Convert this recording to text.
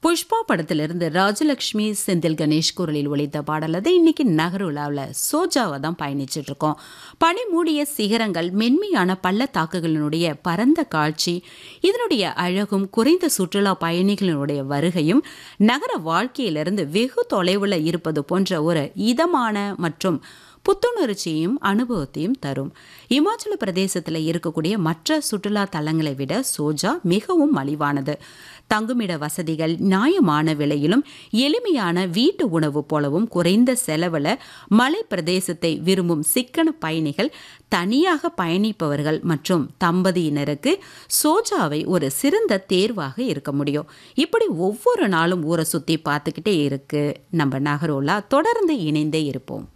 புஷ்பா படத்திலிருந்து ராஜலக்ஷ்மி செந்தில் கணேஷ் குரலில் ஒழித்த பாடல் அது இன்னைக்கு நகருலாவில் சோஜாவை தான் பயணிச்சுட்டு இருக்கோம் பனி மூடிய சிகரங்கள் மென்மையான பள்ளத்தாக்குகளினுடைய பரந்த காட்சி இதனுடைய அழகும் குறைந்த சுற்றுலா பயணிகளினுடைய வருகையும் நகர வாழ்க்கையிலிருந்து வெகு தொலைவில் இருப்பது போன்ற ஒரு இதமான மற்றும் புத்துணர்ச்சியும் அனுபவத்தையும் தரும் இமாச்சல பிரதேசத்தில் இருக்கக்கூடிய மற்ற சுற்றுலா தலங்களை விட சோஜா மிகவும் மலிவானது தங்குமிட வசதிகள் நியாயமான விலையிலும் எளிமையான வீட்டு உணவு போலவும் குறைந்த செலவில் மலை பிரதேசத்தை விரும்பும் சிக்கன பயணிகள் தனியாக பயணிப்பவர்கள் மற்றும் தம்பதியினருக்கு சோஜாவை ஒரு சிறந்த தேர்வாக இருக்க முடியும் இப்படி ஒவ்வொரு நாளும் ஊரை சுற்றி பார்த்துக்கிட்டே இருக்கு நம்ம நகரோலா தொடர்ந்து இணைந்தே இருப்போம்